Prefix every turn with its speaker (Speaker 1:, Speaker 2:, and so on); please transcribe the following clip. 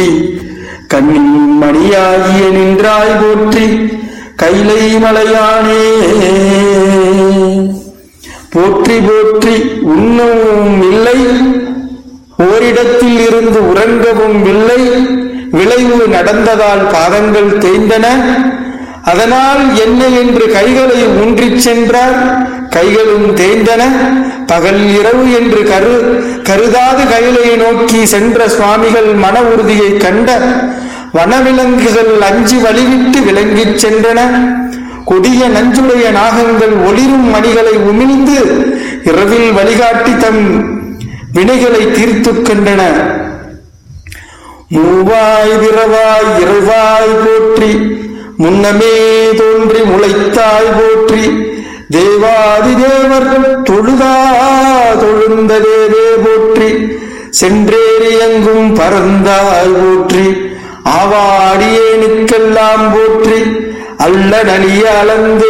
Speaker 1: கண்ணின் மணியாகிய நின்றாய் போற்றி கைலை மலையானே போற்றி போற்றி உண்ணவும் இல்லை ஓரிடத்தில் இருந்து உறங்கவும் இல்லை விளைவு நடந்ததால் பாதங்கள் தேய்ந்தன அதனால் என்ன என்று கைகளை ஊன்றிச் சென்றார் கைகளும் தேய்ந்தன பகல் இரவு என்று கரு கருதாது கைலை நோக்கி சென்ற சுவாமிகள் மன உறுதியை கண்ட வனவிலங்குகள் அஞ்சி வழிவிட்டு விளங்கிச் சென்றன கொடிய நஞ்சுடைய நாகங்கள் ஒளிரும் மணிகளை உமிழ்ந்து இரவில் வழிகாட்டி தம் வினைகளை தீர்த்துக் கண்டன மூவாய் விரவாய் இறைவாய் போற்றி முன்னமே தோன்றி முளைத்தாய் போற்றி தேவாதி தேவர் தொழுதா தொழுந்த தேவே போற்றி சென்றேறி எங்கும் பறந்தாய் போற்றி ஆவாடியேனுக்கெல்லாம் போற்றி அல்ல நலிய அளந்து